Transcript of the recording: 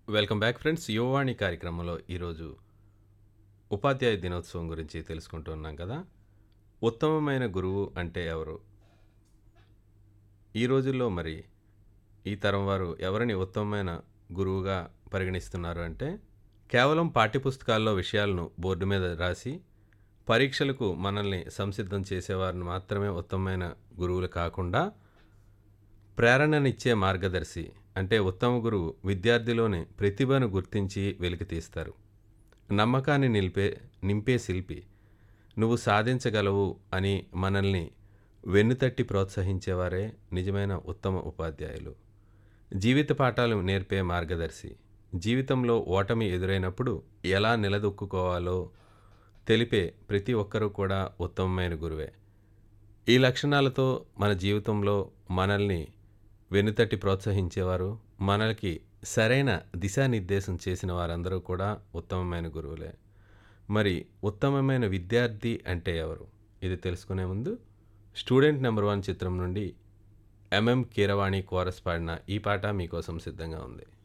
welcome back friends Yuvavani కార్యక్రమంలో ఈరోజు ఉపాధ్యాయ దినోత్సవం గురించి తెలుసుకుంటూ ఉన్నాం కదా ఉత్తమమైన గురువు అంటే ఎవరు ఈ రోజుల్లో మరి ఈ తరం వారు ఎవరిని ఉత్తమమైన గురువుగా పరిగణిస్తున్నారు అంటే కేవలం పాఠ్యపుస్తకాల్లో విషయాలను బోర్డు మీద రాసి పరీక్షలకు మనల్ని సంసిద్ధం చేసేవారిని మాత్రమే ఉత్తమమైన గురువులు కాకుండా ప్రేరణనిచ్చే మార్గదర్శి అంటే ఉత్తమ గురువు విద్యార్థిలోని ప్రతిభను గుర్తించి వెలికితీస్తారు నమ్మకాన్ని నిలిపే నింపే శిల్పి నువ్వు సాధించగలవు అని మనల్ని వెన్నుతట్టి ప్రోత్సహించేవారే నిజమైన ఉత్తమ ఉపాధ్యాయులు జీవిత పాఠాలు నేర్పే మార్గదర్శి జీవితంలో ఓటమి ఎదురైనప్పుడు ఎలా నిలదొక్కుకోవాలో తెలిపే ప్రతి ఒక్కరూ కూడా ఉత్తమమైన గురువే ఈ లక్షణాలతో మన జీవితంలో మనల్ని వెనుతట్టి ప్రోత్సహించేవారు మనకి సరైన దిశానిర్దేశం చేసిన వారందరూ కూడా ఉత్తమమైన గురువులే మరి ఉత్తమమైన విద్యార్థి అంటే ఎవరు ఇది తెలుసుకునే ముందు స్టూడెంట్ నెంబర్ వన్ చిత్రం నుండి ఎంఎం కీరవాణి కోరస్ పాడిన ఈ పాట మీకోసం సిద్ధంగా ఉంది